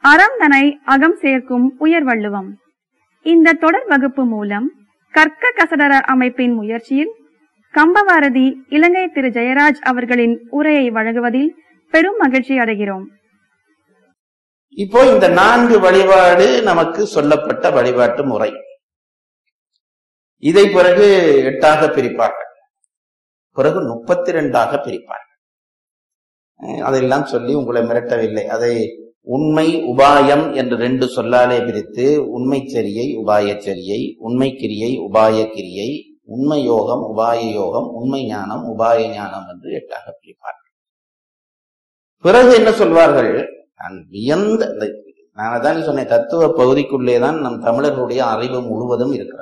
அறம் தனை அகம் சேர்க்கும் உயர்வள்ளுவம் இந்த தொடர் வகுப்பு மூலம் கற்க கசடர அமைப்பின் முயற்சியில் கம்பவாரதி இலங்கை திரு ஜெயராஜ் அவர்களின் உரையை வழங்குவதில் பெரும் மகிழ்ச்சி அடைகிறோம் இப்போ இந்த நான்கு வழிபாடு நமக்கு சொல்லப்பட்ட வழிபாட்டு முறை இதை பிறகு எட்டாக பிரிப்பார்கள் பிறகு முப்பத்தி ரெண்டாக பிரிப்பார்கள் அஹ் அதெல்லாம் சொல்லி உங்களை மிரட்டவில்லை அதை உண்மை உபாயம் என்று ரெண்டு சொல்லாலே பிரித்து உண்மை சரியை உபாய சரியை உண்மை கிரியை உபாய கிரியை உண்மை யோகம் உபாய யோகம் உண்மை ஞானம் உபாய ஞானம் என்று எட்டாக பிரிப்பார்கள் பிறகு என்ன சொல்வார்கள் நான் வியந்த இந்த- நான் அதான் சொன்னேன் தத்துவ பகுதிக்குள்ளே தான் நம் தமிழர்களுடைய அறிவு முழுவதும் இருக்கிறது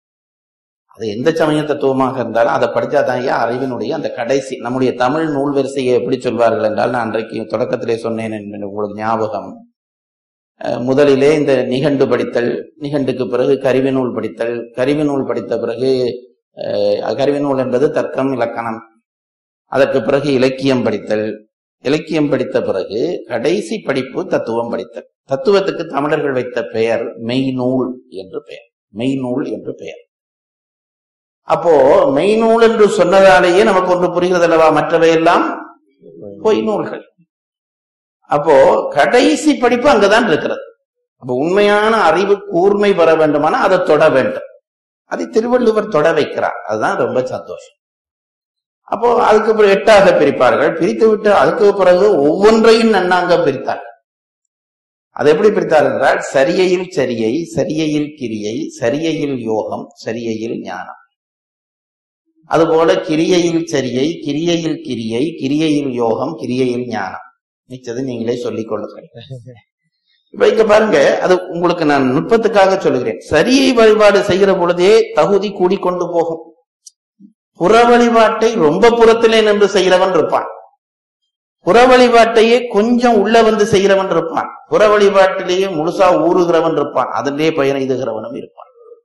அது எந்த சமய தத்துவமாக இருந்தாலும் அதை படிச்சாதான் ஐயா அறிவினுடைய அந்த கடைசி நம்முடைய தமிழ் நூல் வரிசையை எப்படி சொல்வார்கள் என்றால் நான் அன்றைக்கு தொடக்கத்திலே சொன்னேன் என்று உங்களுக்கு ஞாபகம் அஹ், முதலிலே இந்த நிகண்டு படித்தல் நிகண்டுக்கு பிறகு கருவி நூல் படித்தல் கருவி நூல் படித்த பிறகு அஹ், கருவி நூல் என்பது தர்க்கம் இலக்கணம் அதற்கு பிறகு இலக்கியம் படித்தல் இலக்கியம் படித்த பிறகு கடைசி படிப்பு தத்துவம் படித்தல் தத்துவத்துக்கு தமிழர்கள் வைத்த பெயர் மெய்நூல் என்று பெயர் மெய்நூல் என்று பெயர் அப்போ மெய்நூல் என்று சொன்னதாலேயே நமக்கு ஒன்று புரிகிறது அல்லவா மற்றவையெல்லாம் பொய் நூல்கள் அப்போ கடைசி படிப்பு அங்கதான் இருக்கிறது அப்போ உண்மையான அறிவு கூர்மை பெற வேண்டுமானா அதை தொட வேண்டும் அதை திருவள்ளுவர் தொட வைக்கிறார் அதுதான் ரொம்ப சந்தோஷம் அப்போ அதுக்கு பிறகு எட்டாக பிரிப்பார்கள் பிரித்து விட்டு அதுக்கு பிறகு ஒவ்வொன்றையும் நன்னாங்க பிரித்தார் அது எப்படி பிரித்தார் என்றால் சரியையில் சரியை சரியையில் கிரியை சரியையில் யோகம் சரியையில் ஞானம் அதுபோல கிரியையில் சரியை கிரியையில் கிரியை கிரியையில் யோகம் கிரியையில் ஞானம் மிச்சது நீங்களே சொல்லிக் கொள்ளுங்கள் இப்ப இங்க பாருங்க அது உங்களுக்கு நான் நுட்பத்துக்காக சொல்லுகிறேன் சரியை வழிபாடு செய்கிற பொழுதே தகுதி கூடிக்கொண்டு போகும் புற வழிபாட்டை ரொம்ப புறத்திலே நின்று செய்கிறவன் இருப்பான் புற வழிபாட்டையே கொஞ்சம் உள்ள வந்து செய்கிறவன் இருப்பான் புற வழிபாட்டிலேயே முழுசா ஊறுகிறவன் இருப்பான் அதிலே பயன் எய்துகிறவனும் இருப்பான்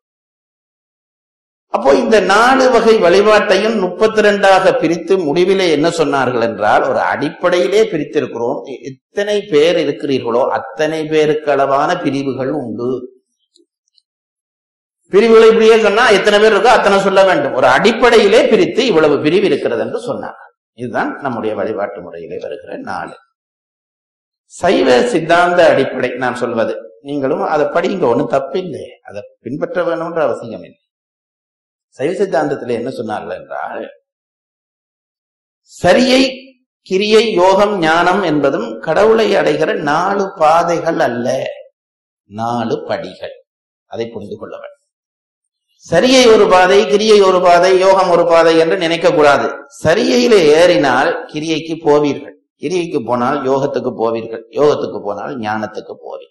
அப்போ இந்த நாலு வகை வழிபாட்டையும் முப்பத்தி ரெண்டாக பிரித்து முடிவிலே என்ன சொன்னார்கள் என்றால் ஒரு அடிப்படையிலே பிரித்திருக்கிறோம் எ- எத்தனை பேர் இருக்கிறீர்களோ அத்தனை பேருக்கு அளவான பிரிவுகள் உண்டு பிரிவுகளை இப்படியே சொன்னா எத்தனை பேர் இருக்கோ அத்தனை சொல்ல வேண்டும் ஒரு அடிப்படையிலே பிரித்து இவ்வளவு பிரிவு இருக்கிறது என்று சொன்னார் இதுதான் நம்முடைய வழிபாட்டு முறையிலே வருகிற நாலு சைவ சித்தாந்த அடிப்படை நான் சொல்வது நீங்களும் அதை படிங்க ஒண்ணும் தப்பில்லை அதை பின்பற்ற வேணும்ன்ற அவசியம் இல்லை சைவ சித்தாந்தத்தில் என்ன சொன்னார்கள் என்றால் சரியை கிரியை யோகம் ஞானம் என்பதும் கடவுளை அடைகிற நாலு பாதைகள் அல்ல நாலு படிகள் அதை புரிந்து கொள்ள வேண்டும் சரியை ஒரு பாதை கிரியை ஒரு பாதை யோகம் ஒரு பாதை என்று நினைக்க கூடாது சரியையிலே ஏறினால் கிரியைக்கு போவீர்கள் கிரியைக்கு போனால் யோகத்துக்கு போவீர்கள் யோகத்துக்கு போனால் ஞானத்துக்கு போவீர்கள்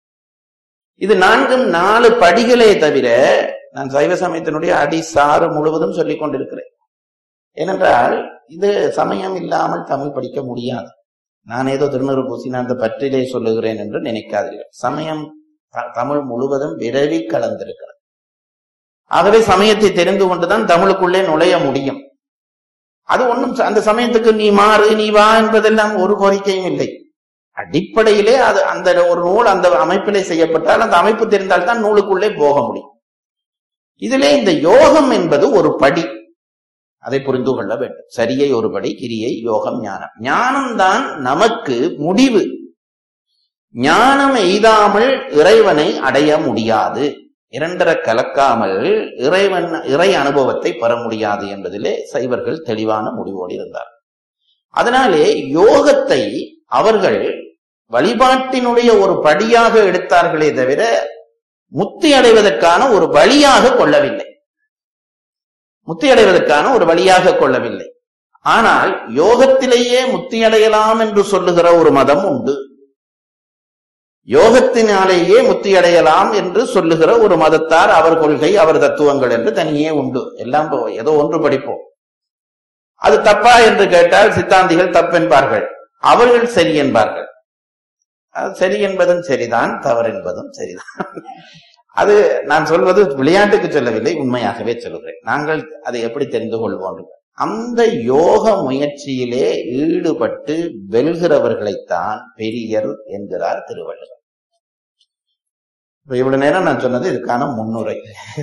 இது நான்கும் நாலு படிகளே தவிர நான் சைவ சமயத்தினுடைய அடி சாறு முழுவதும் சொல்லிக் கொண்டிருக்கிறேன் ஏனென்றால் இது சமயம் இல்லாமல் தமிழ் படிக்க முடியாது நான் ஏதோ திருநூறு பூசி நான் அந்த பற்றிலே சொல்லுகிறேன் என்று நினைக்காதீர்கள் சமயம் த- தமிழ் முழுவதும் விரவி கலந்திருக்கிறது ஆகவே சமயத்தை தெரிந்து கொண்டுதான் தமிழுக்குள்ளே நுழைய முடியும் அது ஒண்ணும் ச- அந்த சமயத்துக்கு நீ மாறு நீ வா என்பதெல்லாம் ஒரு கோரிக்கையும் இல்லை அடிப்படையிலே அது அந்த ஒரு நூல் அந்த அமைப்பிலே செய்யப்பட்டால் அந்த அமைப்பு தெரிந்தால் தான் நூலுக்குள்ளே போக முடியும் இதிலே இந்த யோகம் என்பது ஒரு படி அதை புரிந்து கொள்ள வேண்டும் சரியை ஒரு படி கிரியை யோகம் ஞானம் ஞானம்தான் நமக்கு முடிவு ஞானம் எய்தாமல் இறைவனை அடைய முடியாது இரண்டர கலக்காமல் இறைவன் இறை அனுபவத்தை பெற முடியாது என்பதிலே சைவர்கள் தெளிவான முடிவோடு இருந்தார் அதனாலே யோகத்தை அவர்கள் வழிபாட்டினுடைய ஒரு படியாக எடுத்தார்களே தவிர முக்தி அடைவதற்கான ஒரு வழியாக கொள்ளவில்லை முக்தி அடைவதற்கான ஒரு வழியாக கொள்ளவில்லை ஆனால் யோகத்திலேயே முக்தி அடையலாம் என்று சொல்லுகிற ஒரு மதம் உண்டு யோகத்தினாலேயே முக்தி அடையலாம் என்று சொல்லுகிற ஒரு மதத்தார் அவர் கொள்கை அவர் தத்துவங்கள் என்று தனியே உண்டு எல்லாம் போ- ஏதோ ஒன்று படிப்போம் அது தப்பா என்று கேட்டால் சித்தாந்திகள் தப்பென்பார்கள் அவர்கள் சரி என்பார்கள் அது சரி என்பதும் சரிதான் தவறு என்பதும் சரிதான் அது நான் சொல்வது விளையாட்டுக்கு சொல்லவில்லை உண்மையாகவே சொல்லுகிறேன் நாங்கள் அதை எப்படி தெரிந்து கொள்வோம் அந்த யோக முயற்சியிலே ஈடுபட்டு வெல்கிறவர்களைத்தான் பெரியர் என்கிறார் திருவள்ளுவர் இப்ப இவ்வளவு நேரம் நான் சொன்னது இதுக்கான முன்னுரை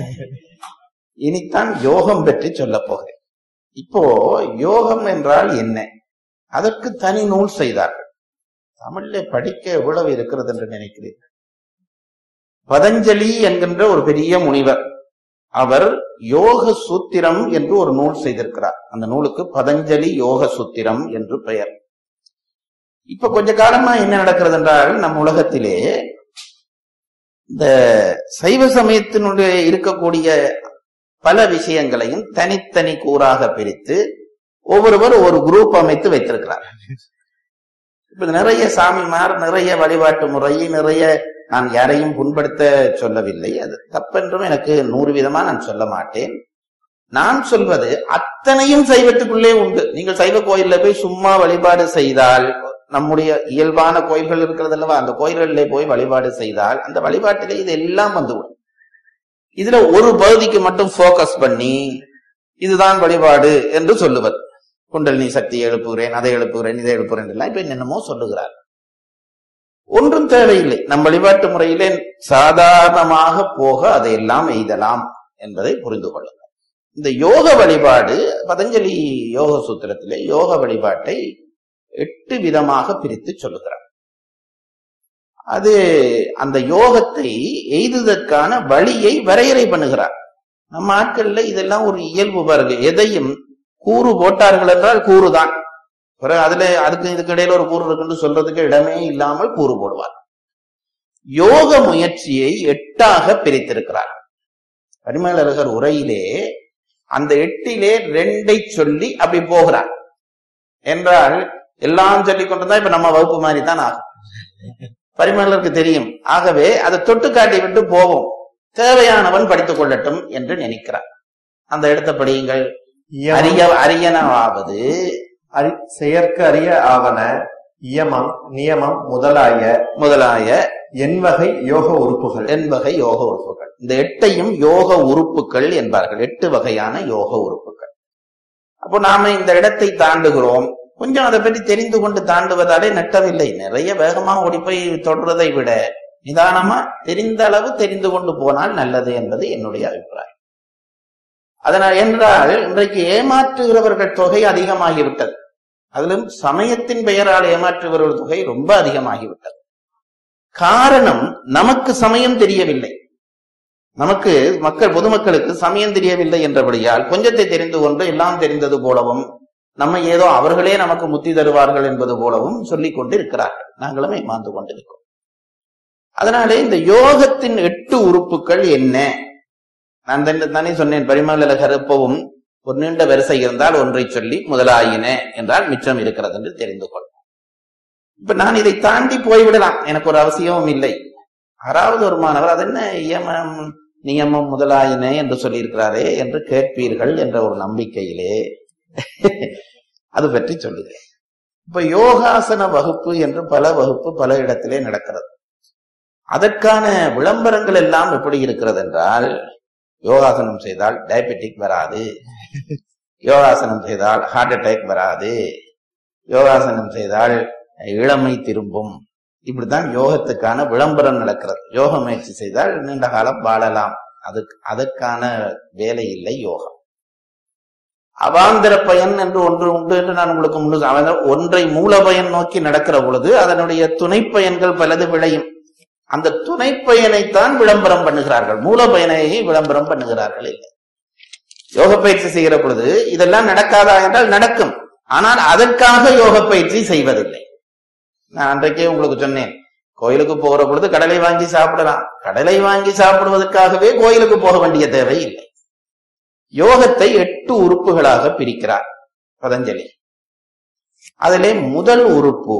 இனித்தான் யோகம் பற்றி சொல்ல போகிறேன் இப்போ யோகம் என்றால் என்ன அதற்கு தனி நூல் செய்தார்கள் தமிழ்ல படிக்க எவ்வளவு இருக்கிறது என்று நினைக்கிறீர்கள் பதஞ்சலி என்கின்ற ஒரு பெரிய முனிவர் அவர் யோக சூத்திரம் என்று ஒரு நூல் செய்திருக்கிறார் அந்த நூலுக்கு பதஞ்சலி யோக சூத்திரம் என்று பெயர் இப்ப கொஞ்ச காலமா என்ன நடக்கிறது என்றால் நம் உலகத்திலே இந்த சைவ சமயத்தினுடைய இருக்கக்கூடிய பல விஷயங்களையும் தனித்தனி கூறாக பிரித்து ஒவ்வொருவர் ஒரு குரூப் அமைத்து வைத்திருக்கிறார் இப்ப நிறைய சாமிமார் நிறைய வழிபாட்டு முறை நிறைய நான் யாரையும் புண்படுத்த சொல்லவில்லை அது தப்பென்றும் எனக்கு நூறு விதமா நான் சொல்ல மாட்டேன் நான் சொல்வது அத்தனையும் சைவத்துக்குள்ளே உண்டு நீங்கள் சைவ கோயில்ல போய் சும்மா வழிபாடு செய்தால் நம்முடைய இயல்பான கோயில்கள் இருக்கிறது அல்லவா அந்த கோயில்களிலே போய் வழிபாடு செய்தால் அந்த வழிபாட்டிலே இது எல்லாம் வந்துவிடும் இதுல ஒரு பகுதிக்கு மட்டும் போக்கஸ் பண்ணி இதுதான் வழிபாடு என்று சொல்லுவது குண்டலினி சக்தி எழுப்புகிறேன் அதை எழுப்புகிறேன் இதை எழுப்புகிறேன் எல்லாம் இப்ப என்னென்னமோ சொல்லுகிறார் ஒன்றும் தேவையில்லை நம் வழிபாட்டு முறையிலே சாதாரணமாக போக அதையெல்லாம் எய்தலாம் என்பதை புரிந்து கொள்ளுங்கள் இந்த யோக வழிபாடு பதஞ்சலி யோக சூத்திரத்திலே யோக வழிபாட்டை எட்டு விதமாக பிரித்து சொல்லுகிறார் அது அந்த யோகத்தை எய்துவதற்கான வழியை வரையறை பண்ணுகிறார் நம்ம ஆட்கள்ல இதெல்லாம் ஒரு இயல்பு பாருங்க எதையும் கூறு போட்டார்கள் என்றால் கூறுதான் பிறகு அதுல அதுக்கு இதுக்கு இடையில ஒரு கூறு இருக்குன்னு சொல்றதுக்கு இடமே இல்லாமல் கூறு போடுவார் யோக முயற்சியை எட்டாக பிரித்திருக்கிறார் பரிமளகர் உரையிலே அந்த எட்டிலே ரெண்டை சொல்லி அப்படி போகிறார் என்றால் எல்லாம் சொல்லி கொண்டிருந்தா இப்ப நம்ம வகுப்பு மாதிரி தான் ஆகும் பரிமளருக்கு தெரியும் ஆகவே அதை தொட்டு காட்டி விட்டு போவோம் தேவையானவன் படித்துக் கொள்ளட்டும் என்று நினைக்கிறார் அந்த இடத்த படியுங்கள் அரிய அரியனவாவது அறி செயற்கு அறிய ஆவன இயமம் நியமம் முதலாய முதலாய எண்வகை யோக உறுப்புகள் என்பகை யோக உறுப்புகள் இந்த எட்டையும் யோக உறுப்புகள் என்பார்கள் எட்டு வகையான யோக உறுப்புகள் அப்போ நாம இந்த இடத்தை தாண்டுகிறோம் கொஞ்சம் அதை பற்றி தெரிந்து கொண்டு தாண்டுவதாலே நட்டவில்லை நிறைய வேகமா ஓடி போய் தொடர்றதை விட நிதானமா தெரிந்த அளவு தெரிந்து கொண்டு போனால் நல்லது என்பது என்னுடைய அபிப்பிராயம் அதனால் என்றால் இன்றைக்கு ஏமாற்றுகிறவர்கள் தொகை அதிகமாகிவிட்டது அதிலும் சமயத்தின் பெயரால் ஏமாற்றுகிறவர்கள் தொகை ரொம்ப அதிகமாகிவிட்டது காரணம் நமக்கு சமயம் தெரியவில்லை நமக்கு மக்கள் பொதுமக்களுக்கு சமயம் தெரியவில்லை என்றபடியால் கொஞ்சத்தை தெரிந்து கொண்டு எல்லாம் தெரிந்தது போலவும் நம்ம ஏதோ அவர்களே நமக்கு முத்தி தருவார்கள் என்பது போலவும் சொல்லிக் கொண்டு இருக்கிறார்கள் நாங்களும் ஏமாந்து கொண்டிருக்கிறோம் அதனாலே இந்த யோகத்தின் எட்டு உறுப்புகள் என்ன நான் தன் தானே சொன்னேன் பரிமள கருப்பவும் ஒரு நீண்ட வரிசை இருந்தால் ஒன்றை சொல்லி முதலாயின என்றால் மிச்சம் இருக்கிறது என்று தெரிந்து கொள்ளும் இப்ப நான் இதை தாண்டி போய்விடலாம் எனக்கு ஒரு அவசியமும் இல்லை ஆறாவது ஒரு மாணவர் அது என்ன இயமம் நியமம் முதலாயின என்று சொல்லியிருக்கிறாரே என்று கேட்பீர்கள் என்ற ஒரு நம்பிக்கையிலே அது பற்றி சொல்லுகிறேன் இப்ப யோகாசன வகுப்பு என்று பல வகுப்பு பல இடத்திலே நடக்கிறது அதற்கான விளம்பரங்கள் எல்லாம் எப்படி இருக்கிறது என்றால் யோகாசனம் செய்தால் டயபெட்டிக் வராது யோகாசனம் செய்தால் ஹார்ட் அட்டாக் வராது யோகாசனம் செய்தால் இளமை திரும்பும் இப்படித்தான் யோகத்துக்கான விளம்பரம் நடக்கிறது யோக முயற்சி செய்தால் நீண்ட காலம் வாழலாம் அதுக்கு அதற்கான வேலை இல்லை யோகம் அவாந்தர பயன் என்று ஒன்று உண்டு என்று நான் உங்களுக்கு முன்னு அவன் ஒன்றை மூல பயன் நோக்கி நடக்கிற பொழுது அதனுடைய துணை பயன்கள் பலது விளையும் அந்த துணை பயனைத்தான் விளம்பரம் பண்ணுகிறார்கள் மூல பயனை விளம்பரம் பண்ணுகிறார்கள் இல்லை யோக பயிற்சி செய்கிற பொழுது இதெல்லாம் நடக்காதா என்றால் நடக்கும் ஆனால் அதற்காக யோக பயிற்சி செய்வதில்லை நான் அன்றைக்கே உங்களுக்கு சொன்னேன் கோயிலுக்கு போகிற பொழுது கடலை வாங்கி சாப்பிடலாம் கடலை வாங்கி சாப்பிடுவதற்காகவே கோயிலுக்கு போக வேண்டிய தேவை இல்லை யோகத்தை எட்டு உறுப்புகளாக பிரிக்கிறார் பதஞ்சலி அதிலே முதல் உறுப்பு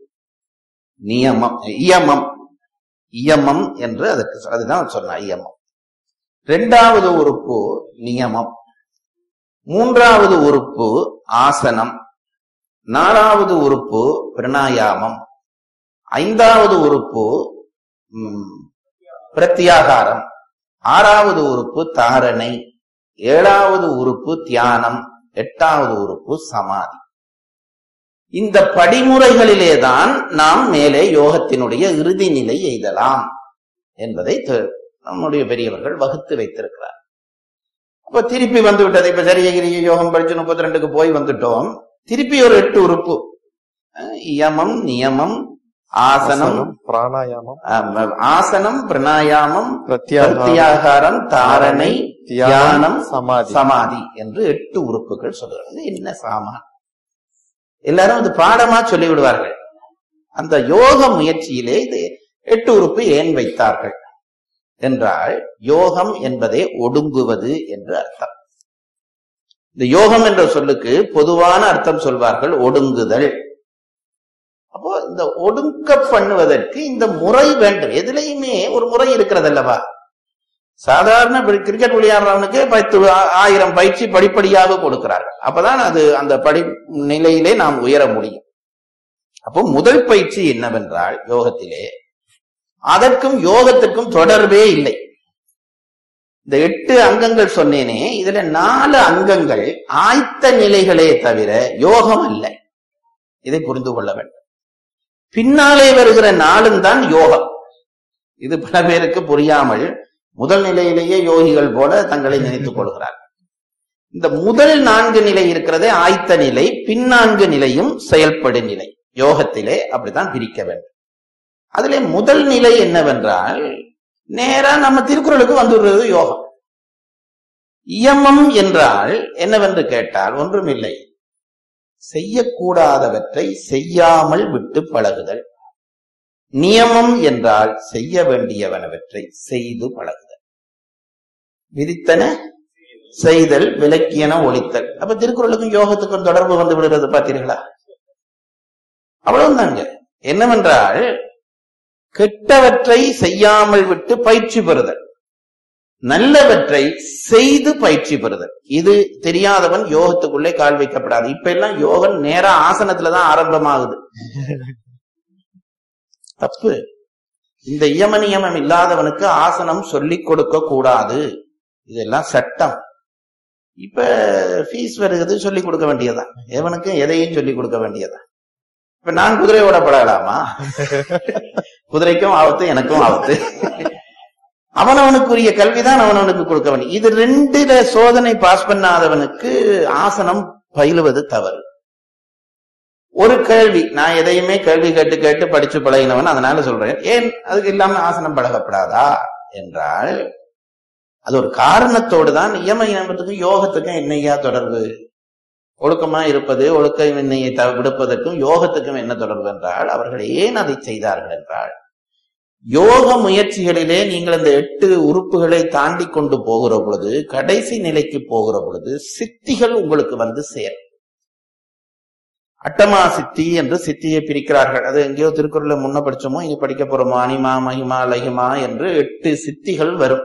நியமம் இயமம் இயமம் என்று அதுக்கு அதுதான் சொன்ன இயமம் இரண்டாவது உறுப்பு நியமம் மூன்றாவது உறுப்பு ஆசனம் நாலாவது உறுப்பு பிரணாயாமம் ஐந்தாவது உறுப்பு ம், பிரத்யாகாரம் ஆறாவது உறுப்பு தாரணை ஏழாவது உறுப்பு தியானம் எட்டாவது உறுப்பு சமாதி இந்த படிமுறைகளிலேதான் நாம் மேலே யோகத்தினுடைய இறுதி நிலை எய்தலாம் என்பதை த- நம்முடைய பெரியவர்கள் வகுத்து வைத்திருக்கிறார் அப்ப திருப்பி வந்து விட்டது இப்ப சரியகிரிய யோகம் படிச்சு முப்பத்தி ரெண்டுக்கு போய் வந்துட்டோம் திருப்பி ஒரு எட்டு உறுப்பு அஹ் யமம் நியமம் ஆசனம் பிராணாயாமம் ஆம், ஆசனம் பிரணாயாமம் பிரத்யாகாரம் பிரத்யாகாரம் தாரணை தியானம் சமாதி சமாதி என்று எட்டு உறுப்புகள் சொல்றாங்க என்ன சாமா எல்லாரும் அது பாடமா சொல்லி விடுவார்கள் அந்த யோக முயற்சியிலே இது எட்டு உறுப்பு ஏன் வைத்தார்கள் என்றால் யோகம் என்பதே ஒடுங்குவது என்று அர்த்தம் இந்த யோகம் என்ற சொல்லுக்கு பொதுவான அர்த்தம் சொல்வார்கள் ஒடுங்குதல் அப்போ இந்த ஒடுங்க பண்ணுவதற்கு இந்த முறை வேண்டும் எதுலையுமே ஒரு முறை இருக்கிறது அல்லவா சாதாரண இப்ப கிரிக்கெட் விளையாடுறவனுக்கு பத்து ஆ- ஆயிரம் பயிற்சி படிப்படியாக கொடுக்கிறார்கள் அப்பதான் அது அந்த படி நிலையிலே நாம் உயர முடியும் அப்போ முதல் பயிற்சி என்னவென்றால் யோகத்திலே அதற்கும் யோகத்துக்கும் தொடர்பே இல்லை இந்த எட்டு அங்கங்கள் சொன்னேனே இதுல நாலு அங்கங்கள் ஆய்த்த நிலைகளே தவிர யோகம் அல்ல இதை புரிந்து கொள்ள வேண்டும் பின்னாலே வருகிற நாளும் தான் யோகம் இது பல பேருக்கு புரியாமல் முதல் நிலையிலேயே யோகிகள் போல தங்களை நினைத்துக் கொள்கிறார்கள் இந்த முதல் நான்கு நிலை இருக்கிறதே ஆய்த்த நிலை பின்னான்கு நிலையும் செயல்படு நிலை யோகத்திலே அப்படித்தான் பிரிக்க வேண்டும் அதிலே முதல் நிலை என்னவென்றால் நேரா நம்ம திருக்குறளுக்கு வந்துடுறது யோகம் இயமம் என்றால் என்னவென்று கேட்டால் ஒன்றுமில்லை செய்யக்கூடாதவற்றை செய்யாமல் விட்டு பழகுதல் நியமம் என்றால் செய்ய வேண்டியவனவற்றை செய்து பழகுதல் விதித்தன செய்தல் விலக்கியன ஒழித்தல் அப்ப திருக்குறளுக்கும் யோகத்துக்கும் தொடர்பு வந்து விடுறது பார்த்தீர்களா அவ்வளவுதாங்க என்னவென்றால் கெட்டவற்றை செய்யாமல் விட்டு பயிற்சி பெறுதல் நல்லவற்றை செய்து பயிற்சி பெறுதல் இது தெரியாதவன் யோகத்துக்குள்ளே கால் வைக்கப்படாது இப்ப எல்லாம் யோகம் நேரா ஆசனத்துலதான் ஆரம்பமாகுது தப்பு இந்த இயம நியமம் இல்லாதவனுக்கு ஆசனம் சொல்லிக் கொடுக்க கூடாது இதெல்லாம் சட்டம் இப்ப ஃபீஸ் வருகிறது சொல்லிக் கொடுக்க வேண்டியதுதான் எவனுக்கும் எதையும் சொல்லிக் கொடுக்க வேண்டியதுதான் இப்ப நான் குதிரை ஓடப்படலாமா குதிரைக்கும் ஆபத்து எனக்கும் ஆபத்து அவனவனுக்குரிய கல்விதான் அவனவனுக்கு கொடுக்க வேண்டும் இது ரெண்டுல சோதனை பாஸ் பண்ணாதவனுக்கு ஆசனம் பயிலுவது தவறு ஒரு கேள்வி நான் எதையுமே கேள்வி கேட்டு கேட்டு படிச்சு பழகினவன் அதனால சொல்றேன் ஏன் அதுக்கு இல்லாம ஆசனம் பழகப்படாதா என்றால் அது ஒரு காரணத்தோடு தான் நியம நியமத்துக்கும் யோகத்துக்கும் என்னையா தொடர்பு ஒழுக்கமா இருப்பது ஒழுக்க விண்ணையை த- விடுப்பதற்கும் யோகத்துக்கும் என்ன தொடர்பு என்றால் அவர்கள் ஏன் அதை செய்தார்கள் என்றால் யோக முயற்சிகளிலே நீங்கள் இந்த எட்டு உறுப்புகளை தாண்டி கொண்டு போகிற பொழுது கடைசி நிலைக்கு போகிற பொழுது சித்திகள் உங்களுக்கு வந்து சேரும் அட்டமா சித்தி என்று சித்தியை பிரிக்கிறார்கள் அது எங்கேயோ திருக்குறள்ல முன்ன படிச்சோமோ இனி படிக்க போறோமோ அனிமா மகிமா லகிமா என்று எட்டு சித்திகள் வரும்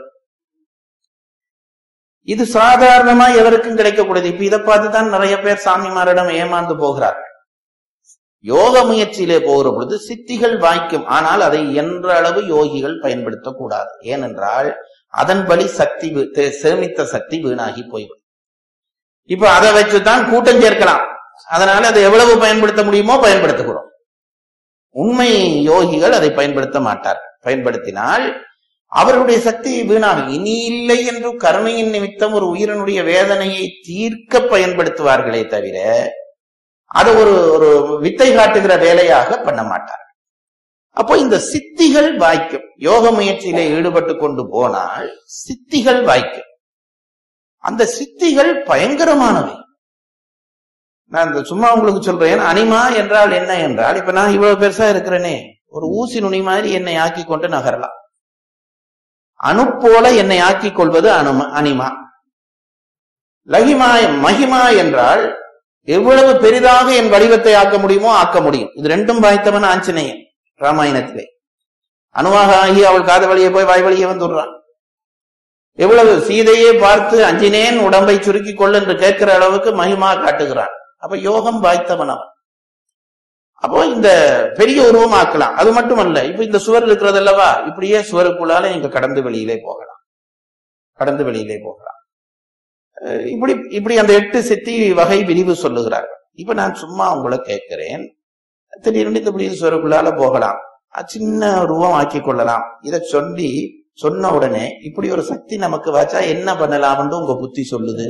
இது சாதாரணமா எவருக்கும் கிடைக்கக்கூடியது இப்ப இதை பார்த்து தான் நிறைய பேர் சாமிமாரிடம் ஏமாந்து போகிறார்கள் யோக முயற்சியிலே போகிற பொழுது சித்திகள் வாய்க்கும் ஆனால் அதை என்ற அளவு யோகிகள் பயன்படுத்தக்கூடாது ஏனென்றால் அதன் பலி சக்தி வீ- தே- சேமித்த சக்தி வீணாகி போய்விடும் இப்ப அதை வச்சுதான் கூட்டம் சேர்க்கலாம் அதனால அதை எவ்வளவு பயன்படுத்த முடியுமோ பயன்படுத்துகிறோம் உண்மை யோகிகள் அதை பயன்படுத்த மாட்டார்கள் பயன்படுத்தினால் அவர்களுடைய சக்தி வீணாகும் இனி இல்லை என்று கருணையின் நிமித்தம் ஒரு உயிரினுடைய வேதனையை தீர்க்க பயன்படுத்துவார்களே தவிர அதை ஒரு ஒரு வித்தை காட்டுகிற வேலையாக பண்ண மாட்டார்கள் அப்போ இந்த சித்திகள் வாய்க்கும் யோக முயற்சியிலே ஈடுபட்டு கொண்டு போனால் சித்திகள் வாய்க்கும் அந்த சித்திகள் பயங்கரமானவை நான் இந்த சும்மா உங்களுக்கு சொல்றேன் அனிமா என்றால் என்ன என்றால் இப்ப நான் இவ்வளவு பெருசா இருக்கிறேனே ஒரு ஊசி நுனி மாதிரி என்னை ஆக்கி கொண்டு நகரலாம் அணு போல என்னை ஆக்கிக் கொள்வது அனும அனிமா லகிமா மகிமா என்றால் எவ்வளவு பெரிதாக என் வடிவத்தை ஆக்க முடியுமோ ஆக்க முடியும் இது ரெண்டும் வாய்த்தவன் ஆஞ்சநேயன் ராமாயணத்திலே அணுவாக ஆகி அவள் காது வழியே போய் வாய் வழியே வந்துடுறான் எவ்வளவு சீதையே பார்த்து அஞ்சினேன் உடம்பை சுருக்கிக் கொள் என்று கேட்கிற அளவுக்கு மகிமா காட்டுகிறான் அப்ப யோகம் வாய்த்தவன் அவன் அப்போ இந்த பெரிய உருவம் ஆக்கலாம் அது மட்டுமல்ல இப்ப இந்த சுவர் இருக்கிறது அல்லவா இப்படியே சுவருக்குள்ளால நீங்க கடந்து வெளியிலே போகலாம் கடந்து வெளியிலே போகலாம் அஹ் இப்படி இப்படி அந்த எட்டு சித்தி வகை விரிவு சொல்லுகிறார்கள் இப்ப நான் சும்மா உங்களை கேட்கிறேன் திடீர்னு இந்த இப்படி சுவருக்குள்ளால போகலாம் அஹ் சின்ன ரூபம் ஆக்கி கொள்ளலாம் இத சொல்லி சொன்ன உடனே இப்படி ஒரு சக்தி நமக்கு வச்சா என்ன பண்ணலாம்னு உங்க புத்தி சொல்லுது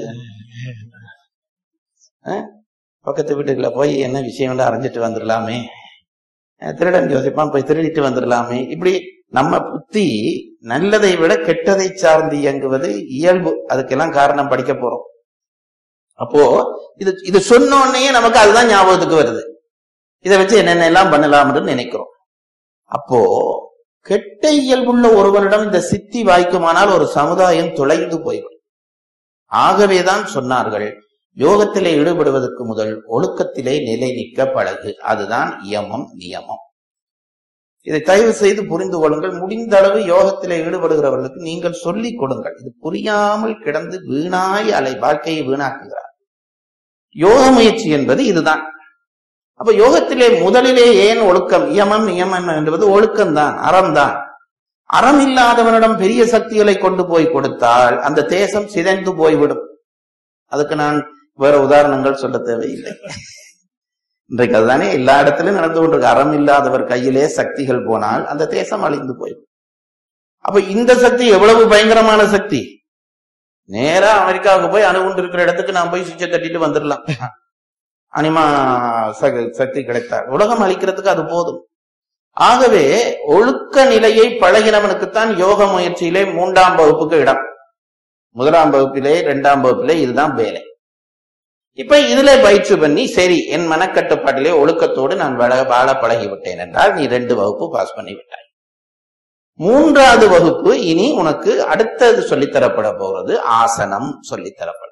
அஹ்? பக்கத்து வீட்டுக்குள்ள போய் என்ன விஷயம் அறிஞ்சிட்டு வந்துடலாமே அஹ் திருடன் யோசிப்பான் போய் திருடிட்டு வந்துடலாமே இப்படி நம்ம புத்தி நல்லதை விட கெட்டதை சார்ந்து இயங்குவது இயல்பு அதுக்கெல்லாம் காரணம் படிக்க போறோம் அப்போ இது இது சொன்ன உடனே நமக்கு அதுதான் ஞாபகத்துக்கு வருது இதை வச்சு என்னென்ன எல்லாம் பண்ணலாம்னு நினைக்கிறோம் அப்போ கெட்ட இயல்புள்ள ஒருவரிடம் இந்த சித்தி வாய்க்குமானால் ஒரு சமுதாயம் தொலைந்து போய்விடும் ஆகவேதான் சொன்னார்கள் யோகத்திலே ஈடுபடுவதற்கு முதல் ஒழுக்கத்திலே நிலை நிற்க பழகு அதுதான் இயமம் நியமம் இதை தயவு செய்து புரிந்து கொள்ளுங்கள் முடிந்த அளவு யோகத்திலே ஈடுபடுகிறவர்களுக்கு நீங்கள் சொல்லிக் கொடுங்கள் இது புரியாமல் கிடந்து வீணாய் அலை வாழ்க்கையை வீணாக்குகிறார் யோக முயற்சி என்பது இதுதான் அப்ப யோகத்திலே முதலிலே ஏன் ஒழுக்கம் இயமம் நியமம் என்பது ஒழுக்கம்தான் அறம்தான் அறம் இல்லாதவனிடம் பெரிய சக்திகளை கொண்டு போய் கொடுத்தால் அந்த தேசம் சிதைந்து போய்விடும் அதுக்கு நான் வேற உதாரணங்கள் சொல்ல தேவையில்லை இன்றைக்கு அதுதானே எல்லா இடத்திலும் நடந்து கொண்டிருக்கு அறம் இல்லாதவர் கையிலே சக்திகள் போனால் அந்த தேசம் அழிந்து போய்விடும் அப்ப இந்த சக்தி எவ்வளவு பயங்கரமான சக்தி நேரா அமெரிக்காவுக்கு போய் அணுகுண்டு இருக்கிற இடத்துக்கு நான் போய் சுவிட்சை தட்டிட்டு வந்துடலாம் அனிமா சக- சக்தி கிடைத்தார் உலகம் அழிக்கிறதுக்கு அது போதும் ஆகவே ஒழுக்க நிலையை பழகினவனுக்குத்தான் யோக முயற்சியிலே மூன்றாம் வகுப்புக்கு இடம் முதலாம் வகுப்பிலே இரண்டாம் வகுப்பிலே இதுதான் வேலை இப்ப இதுல பயிற்சி பண்ணி சரி என் மனக்கட்டுப்பாட்டிலே ஒழுக்கத்தோடு நான் வாழ வாழ பழகி விட்டேன் என்றால் நீ ரெண்டு வகுப்பு பாஸ் பண்ணி விட்டாய் மூன்றாவது வகுப்பு இனி உனக்கு அடுத்தது சொல்லித்தரப்பட போறது ஆசனம் சொல்லித்தரப்படும்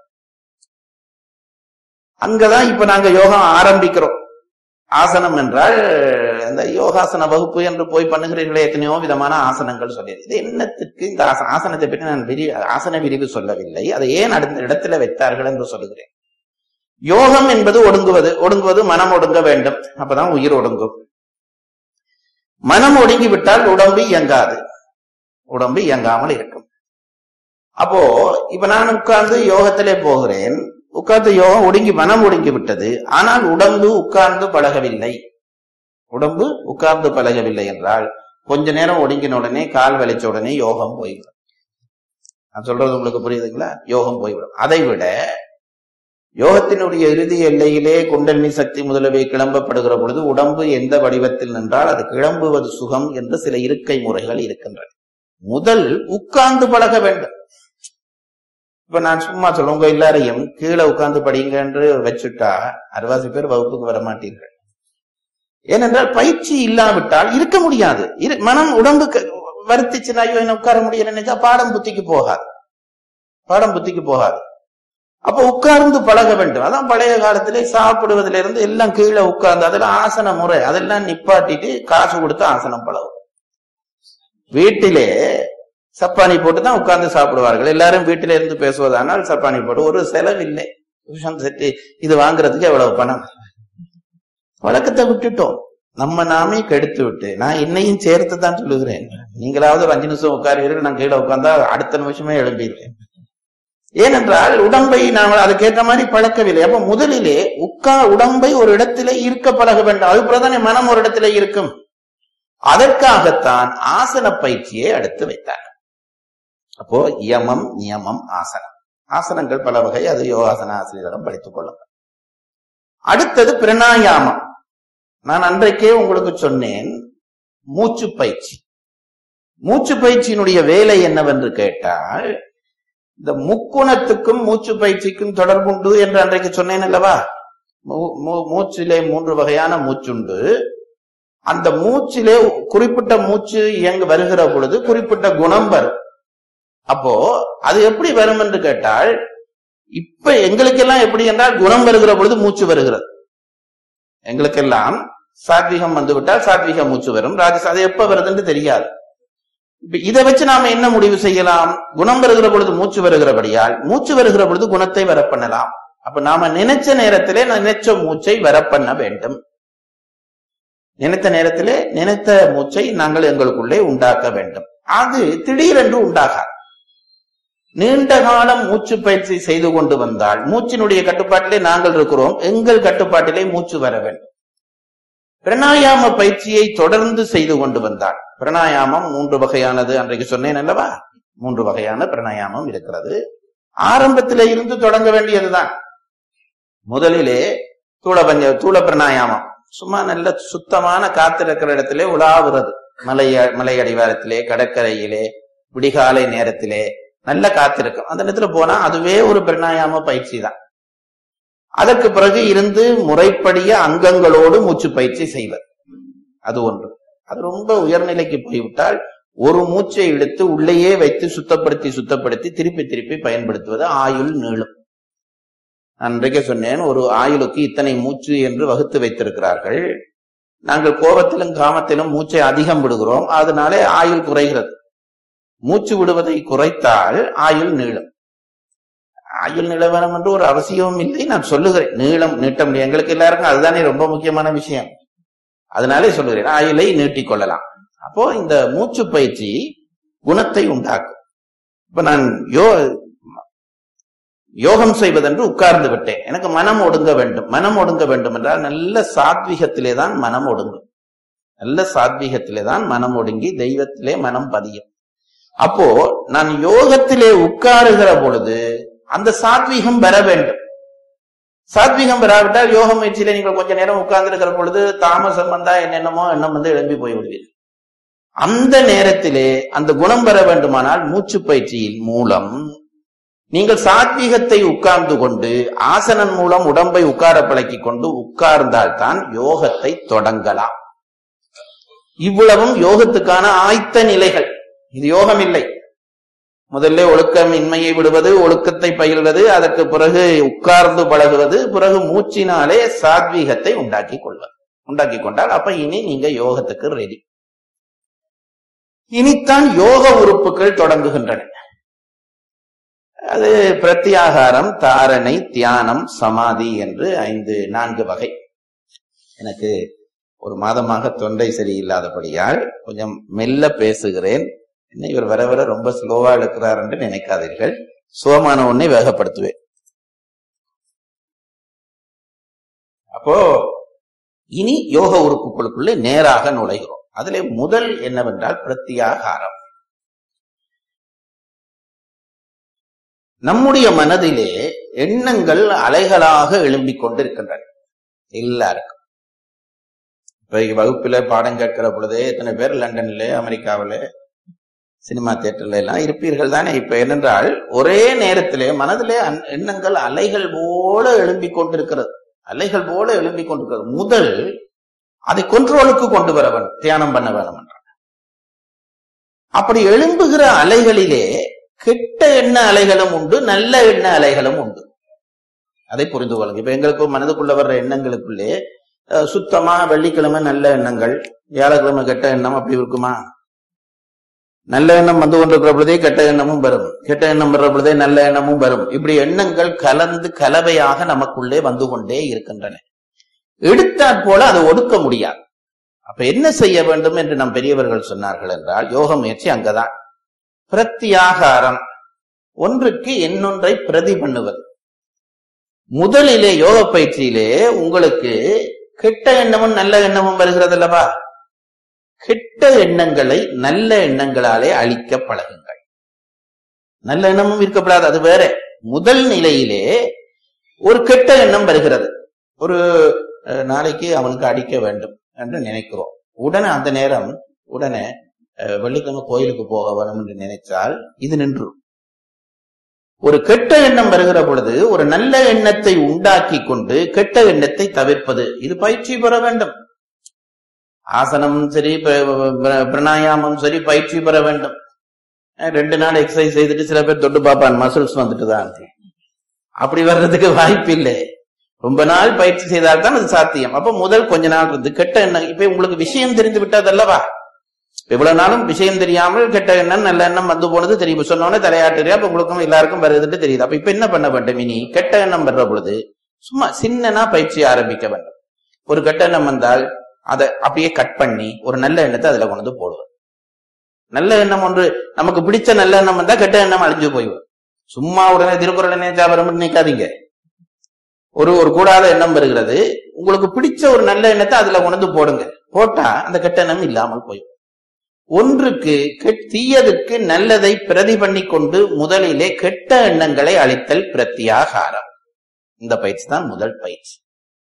அங்கதான் இப்ப நாங்க யோகம் ஆரம்பிக்கிறோம் ஆசனம் என்றால் இந்த யோகாசன வகுப்பு என்று போய் பண்ணுகிறீர்களே எத்தனையோ விதமான ஆசனங்கள் சொல்லி இது என்னத்துக்கு இந்த ஆச- ஆசனத்தை பற்றி நான் விரி ஆசன விரிவு சொல்லவில்லை அதை ஏன் அடுத்த இடத்துல வைத்தார்கள் என்று சொல்லுகிறேன் யோகம் என்பது ஒடுங்குவது ஒடுங்குவது மனம் ஒடுங்க வேண்டும் அப்பதான் உயிர் ஒடுங்கும் மனம் ஒடுங்கி விட்டால் உடம்பு இயங்காது உடம்பு இயங்காமல் இருக்கும் அப்போ இப்ப நான் உட்கார்ந்து யோகத்திலே போகிறேன் உட்கார்ந்து யோகம் ஒடுங்கி மனம் ஒடுங்கி விட்டது ஆனால் உடம்பு உட்கார்ந்து பழகவில்லை உடம்பு உட்கார்ந்து பழகவில்லை என்றால் கொஞ்ச நேரம் ஒடுங்கின உடனே கால் வலிச்ச உடனே யோகம் போய்விடும் நான் சொல்றது உங்களுக்கு புரியுதுங்களா யோகம் போய்விடும் அதை விட யோகத்தினுடைய இறுதி எல்லையிலே குண்டலினி சக்தி முதலவை கிளம்பப்படுகிற பொழுது உடம்பு எந்த வடிவத்தில் நின்றால் அது கிளம்புவது சுகம் என்று சில இருக்கை முறைகள் இருக்கின்றன முதல் உட்கார்ந்து பழக வேண்டும் இப்ப நான் சும்மா சொல்ல உங்க எல்லாரையும் கீழே உட்கார்ந்து படிங்க என்று வச்சுட்டா அறுவாசி பேர் வகுப்புக்கு வர மாட்டீர்கள் ஏனென்றால் பயிற்சி இல்லாவிட்டால் இருக்க முடியாது இரு- மனம் உடம்புக்கு வருத்திச்சுன்னா ஐயோ என்ன உட்கார முடியல நினைச்சா பாடம் புத்திக்கு போகாது பாடம் புத்திக்கு போகாது அப்ப உட்கார்ந்து பழக வேண்டும் அதான் பழைய காலத்திலே சாப்பிடுவதிலிருந்து இருந்து எல்லாம் கீழே உட்கார்ந்து அதெல்லாம் ஆசன முறை அதெல்லாம் நிப்பாட்டிட்டு காசு கொடுத்து ஆசனம் பழகும் வீட்டிலே சப்பானி போட்டு தான் உட்கார்ந்து சாப்பிடுவார்கள் எல்லாரும் வீட்டில இருந்து பேசுவதானால் சப்பானி போட்டு ஒரு செலவில்லை டியூஷன் செட்டு இது வாங்குறதுக்கு எவ்வளவு பணம் வழக்கத்தை விட்டுட்டோம் நம்ம நாமே கெடுத்து விட்டு நான் என்னையும் சேர்த்து தான் சொல்லுகிறேன் நீங்களாவது ஒரு அஞ்சு நிமிஷம் உட்காருவீர்கள் நான் கீழே உட்கார்ந்தா அடுத்த நிமிஷமே எழும்பிடுவேன் ஏனென்றால் உடம்பை நாங்கள் அதுக்கேற்ற மாதிரி பழக்கவில்லை அப்ப முதலிலே உட்கா உடம்பை ஒரு இடத்திலே இருக்க பழக வேண்டும் அது பிரதான மனம் ஒரு இடத்திலே இருக்கும் அதற்காகத்தான் ஆசன பயிற்சியை அடுத்து வைத்தார் அப்போ யமம் நியமம் ஆசனம் ஆசனங்கள் பல வகை அது யோகாசன ஆசிரியரிடம் படித்துக் கொள்ளுங்கள் அடுத்தது பிரணாயாமம் நான் அன்றைக்கே உங்களுக்கு சொன்னேன் மூச்சு பயிற்சி மூச்சு பயிற்சியினுடைய வேலை என்னவென்று கேட்டால் இந்த முக்குணத்துக்கும் மூச்சு பயிற்சிக்கும் தொடர்புண்டு என்று அன்றைக்கு சொன்னேன் அல்லவா மூ- மூ- மூச்சிலே மூன்று வகையான மூச்சுண்டு அந்த மூச்சிலே குறிப்பிட்ட மூச்சு இயங்க வருகிற பொழுது குறிப்பிட்ட குணம் வரும் அப்போ அது எப்படி வரும் என்று கேட்டால் இப்ப எங்களுக்கெல்லாம் எப்படி என்றால் குணம் வருகிற பொழுது மூச்சு வருகிறது எங்களுக்கெல்லாம் சாத்விகம் வந்து விட்டால் சாத்விக மூச்சு வரும் ராஜச அது எப்ப வருதுன்னு தெரியாது இப்ப இதை வச்சு நாம என்ன முடிவு செய்யலாம் குணம் வருகிற பொழுது மூச்சு வருகிறபடியால் மூச்சு வருகிற பொழுது குணத்தை வர பண்ணலாம் அப்ப நாம நினைச்ச நேரத்திலே நினைச்ச மூச்சை வர பண்ண வேண்டும் நினைத்த நேரத்திலே நினைத்த மூச்சை நாங்கள் எங்களுக்குள்ளே உண்டாக்க வேண்டும் அது திடீரென்று உண்டாகாது நீண்ட காலம் மூச்சு பயிற்சி செய்து கொண்டு வந்தால் மூச்சினுடைய கட்டுப்பாட்டிலே நாங்கள் இருக்கிறோம் எங்கள் கட்டுப்பாட்டிலே மூச்சு வர வேண்டும் பிரணாயாம பயிற்சியை தொடர்ந்து செய்து கொண்டு வந்தாள் பிரணாயாமம் மூன்று வகையானது அன்றைக்கு சொன்னேன் அல்லவா மூன்று வகையான பிரணாயாமம் இருக்கிறது ஆரம்பத்திலே இருந்து தொடங்க வேண்டியதுதான் முதலிலே தூளபஞ்ச தூள பிரணாயாமம் சும்மா நல்ல சுத்தமான காத்து இருக்கிற இடத்திலே உலாவுறது மலை மலை அடிவாரத்திலே கடற்கரையிலே விடிகாலை நேரத்திலே நல்ல காத்து இருக்கும் அந்த நேரத்துல போனா அதுவே ஒரு பிரணாயாம பயிற்சி தான் அதற்கு பிறகு இருந்து முறைப்படிய அங்கங்களோடு மூச்சு பயிற்சி செய்வது அது ஒன்று அது ரொம்ப உயர்நிலைக்கு போய்விட்டால் ஒரு மூச்சை இழுத்து உள்ளேயே வைத்து சுத்தப்படுத்தி சுத்தப்படுத்தி திருப்பி திருப்பி பயன்படுத்துவது ஆயுள் நீளும் நான் அன்றைக்கே சொன்னேன் ஒரு ஆயுளுக்கு இத்தனை மூச்சு என்று வகுத்து வைத்திருக்கிறார்கள் நாங்கள் கோபத்திலும் காமத்திலும் மூச்சை அதிகம் விடுகிறோம் அதனாலே ஆயுள் குறைகிறது மூச்சு விடுவதை குறைத்தால் ஆயுள் நீளும் ஆயுள் நீள வேணும் என்று ஒரு அவசியமும் இல்லை நான் சொல்லுகிறேன் நீளம் நீட்ட முடியும் எங்களுக்கு எல்லாருக்கும் அதுதானே ரொம்ப முக்கியமான விஷயம் அதனாலே சொல்லுகிறேன் ஆயுளை நீட்டிக் கொள்ளலாம் அப்போ இந்த மூச்சு பயிற்சி குணத்தை உண்டாக்கும் இப்ப நான் யோ யோகம் செய்வதென்று உட்கார்ந்து விட்டேன் எனக்கு மனம் ஒடுங்க வேண்டும் மனம் ஒடுங்க வேண்டும் என்றால் நல்ல சாத்விகத்திலே தான் மனம் ஒடுங்கும் நல்ல சாத்விகத்திலே தான் மனம் ஒடுங்கி தெய்வத்திலே மனம் பதியும் அப்போ நான் யோகத்திலே உட்காருகிற பொழுது அந்த சாத்வீகம் பெற வேண்டும் சாத்வீகம் பெறாவிட்டால் யோக முயற்சியில நீங்கள் கொஞ்ச நேரம் உட்கார்ந்து இருக்கிற பொழுது தாமசம் வந்தா என்னென்னமோ எண்ணம் வந்து எழும்பி போய் விடுவீர்கள் அந்த நேரத்திலே அந்த குணம் பெற வேண்டுமானால் மூச்சு பயிற்சியின் மூலம் நீங்கள் சாத்வீகத்தை உட்கார்ந்து கொண்டு ஆசனன் மூலம் உடம்பை உட்கார பழக்கிக் கொண்டு உட்கார்ந்தால்தான் யோகத்தை தொடங்கலாம் இவ்வளவும் யோகத்துக்கான ஆய்த்த நிலைகள் இது யோகம் இல்லை முதல்ல ஒழுக்கம் இன்மையை விடுவது ஒழுக்கத்தை பயில்வது அதற்கு பிறகு உட்கார்ந்து பழகுவது பிறகு மூச்சினாலே சாத்வீகத்தை உண்டாக்கி கொள்வது உண்டாக்கி கொண்டால் அப்ப இனி நீங்க யோகத்துக்கு ரெடி இனித்தான் யோக உறுப்புகள் தொடங்குகின்றன அது பிரத்யாகாரம் தாரணை தியானம் சமாதி என்று ஐந்து நான்கு வகை எனக்கு ஒரு மாதமாக தொண்டை சரியில்லாதபடியால் கொஞ்சம் மெல்ல பேசுகிறேன் என்ன இவர் வர வர ரொம்ப ஸ்லோவா இருக்கிறார் என்று நினைக்காதீர்கள் சுகமான ஒன்னை வேகப்படுத்துவேன் அப்போ இனி யோக உறுப்புகளுக்குள்ளே நேராக நுழைகிறோம் அதிலே முதல் என்னவென்றால் பிரத்யாகாரம் நம்முடைய மனதிலே எண்ணங்கள் அலைகளாக எழும்பிக் கொண்டிருக்கின்றன எல்லாருக்கும் இப்ப வகுப்பில பாடம் கேட்கிற பொழுதே எத்தனை பேர் லண்டன்ல அமெரிக்காவில சினிமா தியேட்டர்ல எல்லாம் இருப்பீர்கள் தானே இப்ப என்னென்றால் ஒரே நேரத்திலே மனதிலே அன்- எண்ணங்கள் அலைகள் போல எழும்பிக் கொண்டிருக்கிறது அலைகள் போல எழும்பிக் கொண்டிருக்கிறது முதல் அதை கொண்ட்ரோலுக்கு கொண்டு வர வேண்டும் தியானம் பண்ண வேணும் என்றார் அப்படி எழும்புகிற அலைகளிலே கெட்ட எண்ண அலைகளும் உண்டு நல்ல எண்ண அலைகளும் உண்டு அதை புரிந்து கொள்ளுங்க இப்ப எங்களுக்கு மனதுக்குள்ள வர்ற எண்ணங்களுக்குள்ளே அஹ், சுத்தமா வெள்ளிக்கிழமை நல்ல எண்ணங்கள் வியாழக்கிழமை கெட்ட எண்ணம் அப்படி இருக்குமா நல்ல எண்ணம் வந்து கொண்டிருக்கிற பொழுதே கெட்ட எண்ணமும் வரும் கெட்ட எண்ணம் வர்ற பொழுதே நல்ல எண்ணமும் வரும் இப்படி எண்ணங்கள் கலந்து கலவையாக நமக்குள்ளே வந்து கொண்டே இருக்கின்றன எடுத்தாற் போல அதை ஒடுக்க முடியாது அப்ப என்ன செய்ய வேண்டும் என்று நம் பெரியவர்கள் சொன்னார்கள் என்றால் யோக முயற்சி அங்கதான் பிரத்யாகாரம் ஒன்றுக்கு இன்னொன்றை பிரதி பண்ணுவது முதலிலே யோக பயிற்சியிலே உங்களுக்கு கெட்ட எண்ணமும் நல்ல எண்ணமும் வருகிறது அல்லவா கெட்ட எண்ணங்களை நல்ல எண்ணங்களாலே அழிக்க பழகுங்கள் நல்ல எண்ணமும் இருக்கப்படாது அது வேற முதல் நிலையிலே ஒரு கெட்ட எண்ணம் வருகிறது ஒரு அஹ், நாளைக்கு அவனுக்கு அடிக்க வேண்டும் என்று நினைக்கிறோம் உடனே அந்த நேரம் உடனே அஹ், வெள்ளிக்கிழமை கோயிலுக்கு போக வேணும் என்று நினைத்தால் இது நின்று ஒரு கெட்ட எண்ணம் வருகிற பொழுது ஒரு நல்ல எண்ணத்தை உண்டாக்கி கொண்டு கெட்ட எண்ணத்தை தவிர்ப்பது இது பயிற்சி பெற வேண்டும் ஆசனமும் சரி பிர- பிர- பிராணாயாமம் சரி பயிற்சி பெற வேண்டும் அஹ் ரெண்டு நாள் எக்ஸசைஸ் செய்துட்டு சில பேர் தொட்டு பார்ப்பான் மசில்ஸ் வந்துட்டு தான் அப்படி வர்றதுக்கு வாய்ப்பு இல்லை ரொம்ப நாள் பயிற்சி செய்தால் தான் அது சாத்தியம் அப்ப முதல் கொஞ்ச நாள் இருந்து கெட்ட எண்ணம் இப்ப உங்களுக்கு விஷயம் தெரிந்து விட்டது அல்லவா இவ்வளவு நாளும் விஷயம் தெரியாமல் கெட்ட எண்ணம் நல்ல எண்ணம் வந்து போனது தெரியும் சொன்னோன்னே தலையாட்டுறியா அப்ப உங்களுக்கும் எல்லாருக்கும் வருதுன்னு தெரியுது அப்ப இப்ப என்ன பண்ண வேண்டும் இனி கெட்ட எண்ணம் வர்ற பொழுது சும்மா சின்னனா பயிற்சி ஆரம்பிக்க வேண்டும் ஒரு கெட்ட எண்ணம் வந்தால் அதை அப்படியே கட் பண்ணி ஒரு நல்ல எண்ணத்தை அதுல கொண்டு வந்து போடுவது நல்ல எண்ணம் ஒன்று நமக்கு பிடிச்ச நல்ல எண்ணம் வந்தா கெட்ட எண்ணம் அழிஞ்சு போய்விடும் சும்மா உடனே திருக்குறள் நினைச்சா வரும் நினைக்காதீங்க ஒரு ஒரு கூடாத எண்ணம் வருகிறது உங்களுக்கு பிடிச்ச ஒரு நல்ல எண்ணத்தை அதுல கொண்டு போடுங்க போட்டா அந்த கெட்ட எண்ணம் இல்லாமல் போய் ஒன்றுக்கு கெட்- தீயதுக்கு நல்லதை பிரதி பண்ணி கொண்டு முதலிலே கெட்ட எண்ணங்களை அழித்தல் பிரத்தியாகாரம் இந்த பயிற்சி தான் முதல் பயிற்சி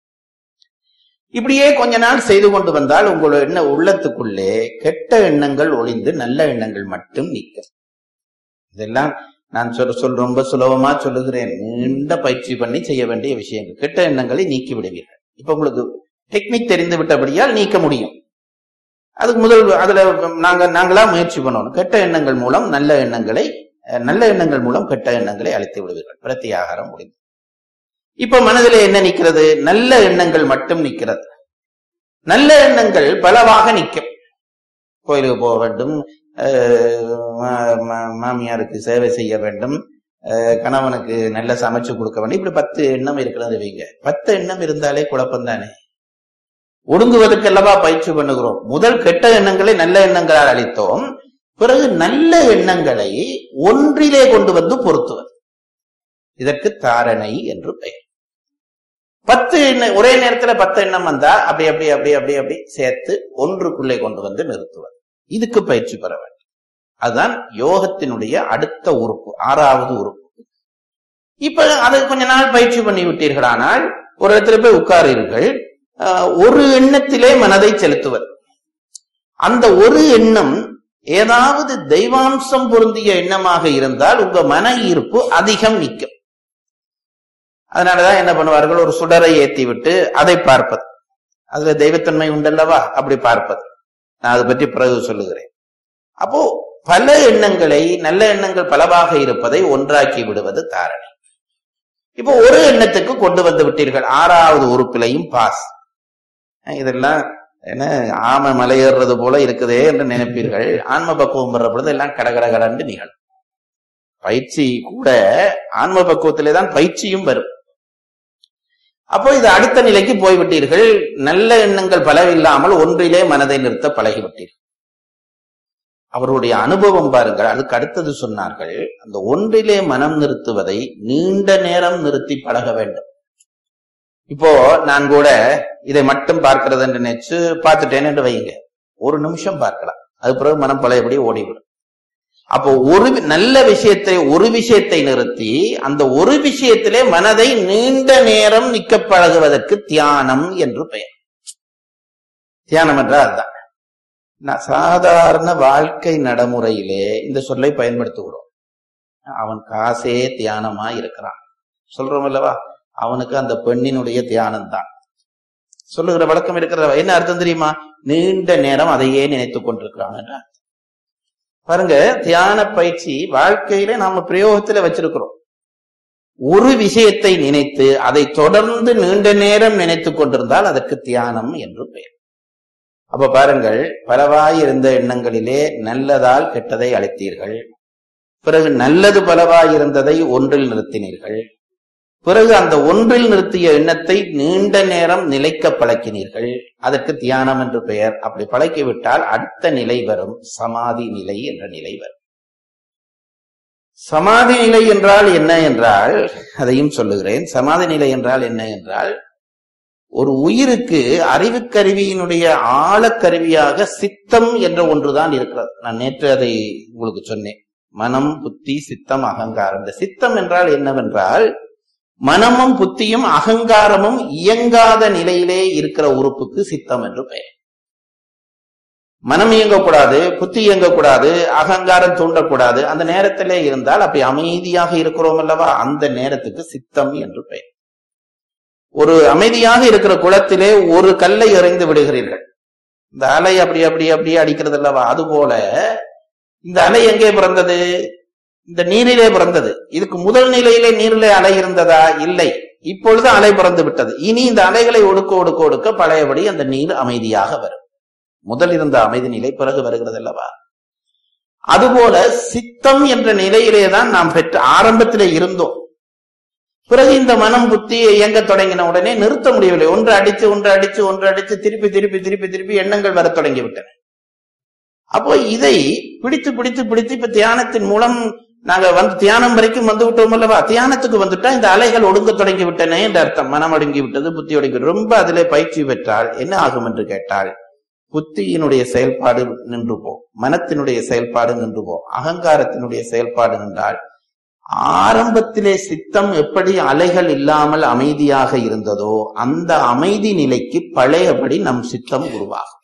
இப்படியே கொஞ்ச நாள் செய்து கொண்டு வந்தால் உங்களோட எண்ண உள்ளத்துக்குள்ளே கெட்ட எண்ணங்கள் ஒளிந்து நல்ல எண்ணங்கள் மட்டும் நிற்கும் இதெல்லாம் நான் சொல்ல சொல் ரொம்ப சுலபமா சொல்லுகிறேன் நீண்ட பயிற்சி பண்ணி செய்ய வேண்டிய விஷயங்கள் கெட்ட எண்ணங்களை நீக்கி விடுவீர்கள் இப்ப உங்களுக்கு டெக்னிக் தெரிந்து விட்டபடியால் நீக்க முடியும் அதுக்கு முதல் அதுல நாங்க நாங்களா முயற்சி பண்ணணும் கெட்ட எண்ணங்கள் மூலம் நல்ல எண்ணங்களை அஹ், நல்ல எண்ணங்கள் மூலம் கெட்ட எண்ணங்களை அழித்து விடுவீர்கள் பிரத்தியாகாரம் முடிந்து இப்ப மனதிலே என்ன நிக்கிறது நல்ல எண்ணங்கள் மட்டும் நிக்கிறது நல்ல எண்ணங்கள் பலவாக நிற்கும் கோயிலுக்கு போக வேண்டும் அஹ், மா- மா- மாமியாருக்கு சேவை செய்ய வேண்டும் அஹ், கணவனுக்கு நல்ல சமைச்சு கொடுக்க வேண்டும் இப்படி பத்து எண்ணம் இருக்கிறது வைங்க பத்து எண்ணம் இருந்தாலே குழப்பம் தானே ஒடுங்குவதற்கு அல்லவா பயிற்சி பண்ணுகிறோம் முதல் கெட்ட எண்ணங்களை நல்ல எண்ணங்களால் அளித்தோம் பிறகு நல்ல எண்ணங்களை ஒன்றிலே கொண்டு வந்து பொருத்துவது இதற்கு தாரணை என்று பெயர் பத்து எண்ணம் ஒரே நேரத்துல பத்து எண்ணம் வந்தா அப்படி அப்படி அப்படி அப்படி அப்படி சேர்த்து ஒன்றுக்குள்ளே கொண்டு வந்து நிறுத்துவது இதுக்கு பயிற்சி பெற வேண்டும் அதுதான் யோகத்தினுடைய அடுத்த உறுப்பு ஆறாவது உறுப்பு இப்ப அதை கொஞ்ச நாள் பயிற்சி பண்ணி விட்டீர்களானால் ஒரு இடத்துல போய் உட்காரீர்கள் ஆஹ், ஒரு எண்ணத்திலே மனதை செலுத்துவது அந்த ஒரு எண்ணம் ஏதாவது தெய்வாம்சம் பொருந்திய எண்ணமாக இருந்தால் உங்க மன ஈர்ப்பு அதிகம் நிற்கும் அதனாலதான் என்ன பண்ணுவார்கள் ஒரு சுடரை ஏத்தி விட்டு அதை பார்ப்பது அதுல தெய்வத்தன்மை உண்டல்லவா அப்படி பார்ப்பது நான் அதை பற்றி பிறகு சொல்லுகிறேன் அப்போ பல எண்ணங்களை நல்ல எண்ணங்கள் பலவாக இருப்பதை ஒன்றாக்கி விடுவது தாரணை இப்போ ஒரு எண்ணத்துக்கு கொண்டு வந்து விட்டீர்கள் ஆறாவது உறுப்பிலையும் பாஸ் இதெல்லாம் என்ன ஆமை மலையேறுறது போல இருக்குதே என்று நினைப்பீர்கள் ஆன்ம பக்குவம் வர்ற பொழுது எல்லாம் கடகட கடன்னு நிகழும் பயிற்சி கூட ஆன்ம பக்குவத்திலே தான் பயிற்சியும் வரும் அப்போ இது அடுத்த நிலைக்கு போய்விட்டீர்கள் நல்ல எண்ணங்கள் பலவில்லாமல் ஒன்றிலே மனதை நிறுத்த பழகிவிட்டீர்கள் அவருடைய அனுபவம் பாருங்கள் அதுக்கு அடுத்தது சொன்னார்கள் அந்த ஒன்றிலே மனம் நிறுத்துவதை நீண்ட நேரம் நிறுத்தி பழக வேண்டும் இப்போ நான் கூட இதை மட்டும் பார்க்கிறது என்று நினைச்சு பார்த்துட்டேன் என்று வைங்க ஒரு நிமிஷம் பார்க்கலாம் அது பிறகு மனம் பழையபடி ஓடிவிடும் அப்போ ஒரு வி- நல்ல விஷயத்தை ஒரு விஷயத்தை நிறுத்தி அந்த ஒரு விஷயத்திலே மனதை நீண்ட நேரம் நிக்க பழகுவதற்கு தியானம் என்று பெயர் தியானம் என்றால் அதுதான் நான் சாதாரண வாழ்க்கை நடைமுறையிலே இந்த சொல்லை பயன்படுத்துகிறோம் அவன் காசே தியானமா இருக்கிறான் சொல்றோம் அல்லவா அவனுக்கு அந்த பெண்ணினுடைய தியானம் தான் சொல்லுகிற வழக்கம் இருக்கிற என்ன அர்த்தம் தெரியுமா நீண்ட நேரம் அதையே நினைத்துக் கொண்டிருக்கிறான் என்ற அர்த்தம். பாருங்க தியான பயிற்சி வாழ்க்கையில நாம பிரயோகத்துல வச்சிருக்கிறோம் ஒரு விஷயத்தை நினைத்து அதை தொடர்ந்து நீண்ட நேரம் நினைத்துக் கொண்டிருந்தால் அதற்கு தியானம் என்று பெயர் அப்ப பாருங்கள் பலவாய் இருந்த எண்ணங்களிலே நல்லதால் கெட்டதை அழைத்தீர்கள் பிறகு நல்லது பலவாய் இருந்ததை ஒன்றில் நிறுத்தினீர்கள் பிறகு அந்த ஒன்றில் நிறுத்திய எண்ணத்தை நீண்ட நேரம் நிலைக்க பழக்கினீர்கள் அதற்கு தியானம் என்று பெயர் அப்படி பழக்கிவிட்டால் அடுத்த நிலை வரும் சமாதி நிலை என்ற நிலை வரும் சமாதி நிலை என்றால் என்ன என்றால் அதையும் சொல்லுகிறேன் சமாதி நிலை என்றால் என்ன என்றால் ஒரு உயிருக்கு அறிவுக்கருவியினுடைய ஆழக்கருவியாக சித்தம் என்ற ஒன்றுதான் இருக்கிறது நான் நேற்று அதை உங்களுக்கு சொன்னேன் மனம் புத்தி சித்தம் அகங்காரம் இந்த சித்தம் என்றால் என்னவென்றால் மனமும் புத்தியும் அகங்காரமும் இயங்காத நிலையிலே இருக்கிற உறுப்புக்கு சித்தம் என்று பெயர் மனம் இயங்கக்கூடாது புத்தி இயங்கக்கூடாது அகங்காரம் தூண்டக்கூடாது அந்த நேரத்திலே இருந்தால் அப்படி அமைதியாக இருக்கிறோம் அல்லவா அந்த நேரத்துக்கு சித்தம் என்று பெயர் ஒரு அமைதியாக இருக்கிற குளத்திலே ஒரு கல்லை எறிந்து விடுகிறீர்கள் இந்த அலை அப்படி அப்படி அப்படி அடிக்கிறது அல்லவா அதுபோல இந்த அலை எங்கே பிறந்தது இந்த நீரிலே பிறந்தது இதுக்கு முதல் நிலையிலே நீரிலே அலை இருந்ததா இல்லை இப்பொழுது அலை பிறந்து விட்டது இனி இந்த அலைகளை ஒடுக்க ஒடுக்க ஒடுக்க பழையபடி அந்த நீர் அமைதியாக வரும் முதல் இருந்த அமைதி நிலை பிறகு வருகிறது அல்லவா அதுபோல சித்தம் என்ற நிலையிலே தான் நாம் பெற்ற ஆரம்பத்திலே இருந்தோம் பிறகு இந்த மனம் புத்தி இயங்க தொடங்கின உடனே நிறுத்த முடியவில்லை ஒன்று அடிச்சு ஒன்று அடிச்சு ஒன்று அடிச்சு திருப்பி திருப்பி திருப்பி திருப்பி எண்ணங்கள் வர தொடங்கி விட்டன அப்போ இதை பிடித்து பிடித்து பிடித்து இப்ப தியானத்தின் மூலம் நாங்க வந்து தியானம் வரைக்கும் வந்து விட்டோம் அல்லவா தியானத்துக்கு வந்துட்டா இந்த அலைகள் ஒடுங்க தொடங்கி விட்டனே என்ற அர்த்தம் மனம் ஒடுங்கி விட்டது புத்தி ஒடுங்கி விட்டது. ரொம்ப அதிலே பயிற்சி பெற்றால் என்ன ஆகும் என்று கேட்டால் புத்தியினுடைய செயல்பாடு நின்று போ மனத்தினுடைய செயல்பாடு நின்று போ அகங்காரத்தினுடைய செயல்பாடு நின்றால் ஆரம்பத்திலே சித்தம் எப்படி அலைகள் இல்லாமல் அமைதியாக இருந்ததோ அந்த அமைதி நிலைக்கு பழையபடி நம் சித்தம் உருவாகும்